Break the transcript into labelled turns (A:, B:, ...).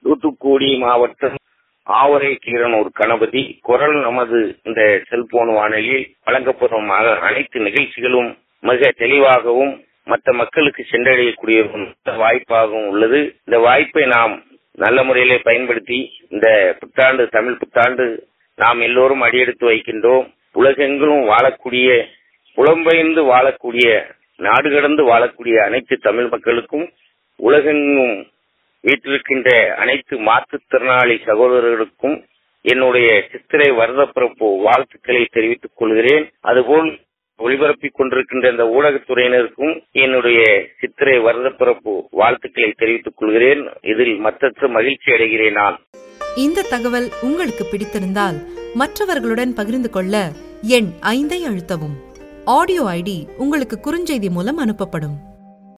A: தூத்துக்குடி மாவட்டம் ஆவரை கீரனூர் கணபதி குரல் நமது இந்த செல்போன் வானொலியில் வழங்கப்படும் அ- அனைத்து நிகழ்ச்சிகளும் மிக தெளிவாகவும் மற்ற மக்களுக்கு சென்றடையக்கூடிய ஒரு நல்ல வாய்ப்பாகவும் உள்ளது இந்த வாய்ப்பை நாம் நல்ல முறையிலே பயன்படுத்தி இந்த புத்தாண்டு தமிழ் புத்தாண்டு நாம் எல்லோரும் அடியெடுத்து வைக்கின்றோம் உலகெங்கிலும் வாழக்கூடிய புலம்பெயர்ந்து வாழக்கூடிய நாடு கடந்து வாழக்கூடிய அனைத்து தமிழ் மக்களுக்கும் உலகெங்கும் வீட்டிருக்கின்ற அனைத்து மாற்றுத்திறனாளி சகோதரர்களுக்கும் என்னுடைய சித்திரை வருடப்பிறப்பு வாழ்த்துக்களை தெரிவித்துக் கொள்கிறேன் அதுபோல் ஒளிபரப்பிக் கொண்டிருக்கின்ற இந்த ஊடகத்துறையினருக்கும் என்னுடைய சித்திரை வருடப்பிறப்பு வாழ்த்துக்களை தெரிவித்துக் கொள்கிறேன் இதில் மற்றற்ற மகிழ்ச்சி அடைகிறேன் நான்
B: இந்த தகவல் உங்களுக்கு பிடித்திருந்தால் மற்றவர்களுடன் பகிர்ந்து கொள்ள எண் ஐந்தை அழுத்தவும் ஆடியோ ஐடி உங்களுக்கு குறுஞ்செய்தி மூலம் அனுப்பப்படும்